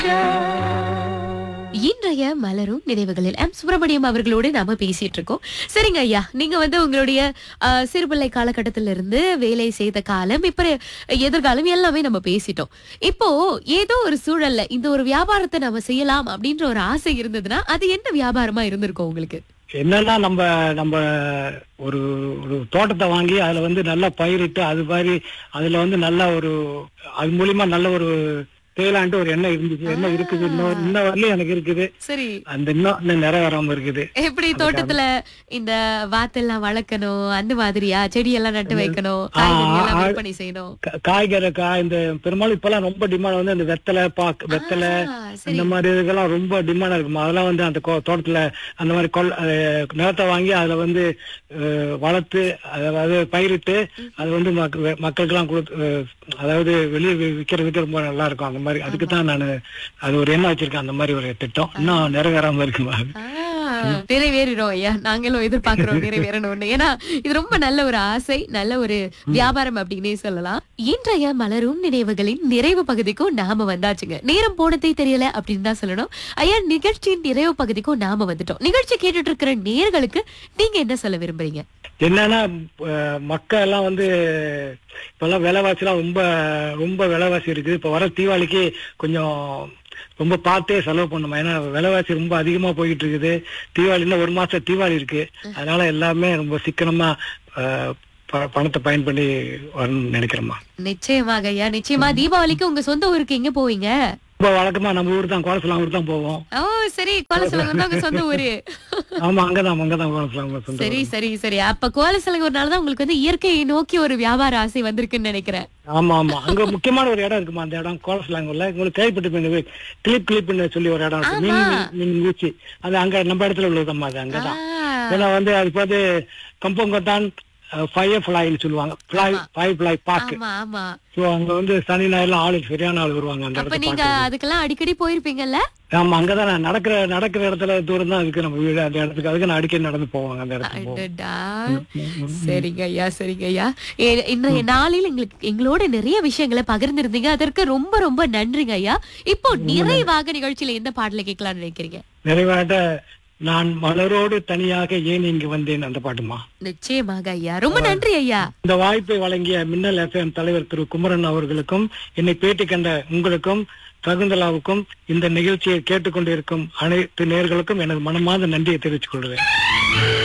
இன்றைய மலரும் நினைவுகளில் எம் சுப்பிரமணியம் அவர்களோடு நாம பேசிட்டு இருக்கோம் சரிங்க ஐயா நீங்க வந்து உங்களுடைய அஹ், சிறுபிள்ளை காலகட்டத்தில இருந்து வேலை செய்த காலம் இப்ப எதிர்காலம் எல்லாமே நம்ம பேசிட்டோம் இப்போ ஏதோ ஒரு சூழல்ல இந்த ஒரு வியாபாரத்தை நம்ம செய்யலாம் அப்படின்ற ஒரு ஆசை இருந்ததுன்னா அது என்ன வியாபாரமா இருந்திருக்கும் உங்களுக்கு என்னன்னா நம்ம நம்ம ஒரு ஒரு தோட்டத்தை வாங்கி அதுல வந்து நல்லா பயிரிட்டு அது மாதிரி அதுல வந்து நல்ல ஒரு அது மூலியமா நல்ல ஒரு தேயிலான்ட்டு ஒரு எண்ணெய் இருந்துச்சு எண்ணெய் இருக்குது இன்னும் இன்ன வரலையும் எனக்கு இருக்குது சரி அந்த இன்னும் இன்னும் நிறைவேறாம இருக்குது எப்படி தோட்டத்துல இந்த வாத்தெல்லாம் வளர்க்கணும் அந்த மாதிரியா செடி எல்லாம் நட்டு வைக்கணும் காய்கறி எல்லாம் ஆ, விற்பனை செய்யணும் கா- காய்கறி காய் இந்த பெரும்பாலும் இப்பெல்லாம் ரொம்ப டிமாண்ட் வந்து அந்த வெத்தலை பாக்கு வெத்தலை ஆ, சரி இந்த மாதிரி இதுக்கெல்லாம் ரொம்ப டிமாண்டா இருக்கும் அதெல்லாம் வந்து அந்த கோ- தோட்டத்துல அந்த மாதிரி கொல் அஹ் நிலத்தை வாங்கி அதுல வந்து அஹ், வளர்த்து அதாவது பயிரிட்டு அது வந்து மக்க- மக்களுக்கெல்லாம் கொடுத்து அஹ், அதாவது வெளியே வி- விக்கிறதுக்கு ரொம்ப நல்லா இருக்கும் அந்த மாதிரி அதுக்கு தான் நான் அது ஒரு எண்ணம் வச்சிருக்கேன் அந்த மாதிரி ஒரு திட்டம் இன்னும் நிறைவேறாம இருக்கு ஆ, நிறைவேறிடும் ஐயா நாங்களும் எதிர்பார்க்கிறோம் நிறைவேறணும்னு ஏன்னா இது ரொம்ப நல்ல ஒரு ஆசை நல்ல ஒரு வியாபாரம் அப்படின்னே சொல்லலாம் இன்றைய மலரும் நினைவுகளின் நிறைவு பகுதிக்கும் நாம வந்தாச்சுங்க நேரம் போனதே தெரியல அப்படின்னு தான் சொல்லணும் ஐயா நிகழ்ச்சியின் நிறைவு பகுதிக்கும் நாம வந்துட்டோம் நிகழ்ச்சி கேட்டுட்டு இருக்கிற நேர்களுக்கு நீங்க என்ன சொல்ல விரும்புறீங்க என்னன்னா அஹ், மக்கள் எல்லாம் வந்து இப்பெல்லாம் விலைவாசி எல்லாம் ரொம்ப ரொம்ப விலைவாசி இருக்குது இப்ப வர தீபாவளிக்கு கொஞ்சம் ரொம்ப பார்த்தே செலவு பண்ணணும் ஏன்னா விலைவாசி ரொம்ப அதிகமா போயிட்டு இருக்குது தீபாவளி இன்னும் ஒரு மாசம் தீபாவளி இருக்கு அதனால எல்லாமே ரொம்ப சிக்கனமா அஹ், ப- பணத்தை பயன் பண்ணி வரணும்னு நினைக்கிறேம்மா நிச்சயமாக ஐயா நிச்சயமா தீபாவளிக்கு உங்க சொந்த ஊருக்கு எங்க போவீங்க ரொம்ப வழக்கமா நம்ம ஊர் தான் கோலசலாம் ஊர் தான் போவோம் ஓ சரி கோலசலங்கம் தான் உங்க சொந்த ஊரு ஆமா அங்கதான் அங்கதான் கோலசலாம் சொந்த ஊர். சரி சரி சரி அப்ப கோலசலங்கூர்னால தான் உங்களுக்கு வந்து இயற்கையை நோக்கி ஒரு வியாபார ஆசை வந்திருக்குன்னு நினைக்கிறேன் ஆமா ஆமா அங்க முக்கியமான ஒரு இடம் இருக்குமா அந்த இடம் கோலஸ்லாங்கல்ல உங்களுக்கு கேள்விப்பட்டு கிளிப் கிளிப்னு சொல்லி ஒரு இடம் இருக்கு ஆமா. மீன் மீன் வீச்சு அது அங்க நம்ம இடத்துல உள்ளதம்மா அது அங்கதான் ஆ, ஏன்னா வந்து அது வந்து கம்பங்கொத்தான் ஃபயர் ஃபிளாய்னு சொல்லுவாங்க ஃபிளாய் ஃபயர் ஃபிளாய் பார்க் ஆமா ஆமா ஸோ அங்க வந்து சனி ஞாயிறுலாம் ஆளு சரியான ஆள் வருவாங்க அந்த அப்ப இடத்துல நீங்க அதுக்கெல்லாம் அடிக்கடி போயிருப்பீங்கல்ல ஆமா அங்கதான் நான் நடக்கிற நடக்கிற இடத்துல தூரம் தான் இருக்கு நம்ம வீடு அந்த இடத்துக்கு அதுக்கு நான் அடிக்கடி நடந்து போவாங்க அந்த இடத்துக்கு போவோம். அடடா. சரிங்க ஐயா சரிங்க ஐயா ஏ- இன்றைய நாளில் எங்களுக்கு எங்களோட நிறைய விஷயங்களை பகிர்ந்திருந்தீங்க அதற்கு ரொம்ப ரொம்ப நன்றிங்க ஐயா இப்போ நிறைவாக நிகழ்ச்சியில எந்த பாடலை கேட்கலாம்னு நினைக்கிறீங்க நிறைவாட்ட நான் மலரோடு தனியாக ஏன் இங்கு வந்தேன் அந்த பாட்டுமா நிச்சயமாக ஐயா ரொம்ப நன்றி ஐயா இந்த வாய்ப்பை வழங்கிய மின்னல் எஃப்எம் தலைவர் திரு குமரன் அவர்களுக்கும் என்னை பேட்டி கண்ட உங்களுக்கும் சகுந்தலாவுக்கும் இந்த நிகழ்ச்சியை கேட்டுக்கொண்டிருக்கும் அனைத்து நேர்களுக்கும் எனது மனமார்ந்த நன்றியை தெரிவித்துக் கொள்கிறேன்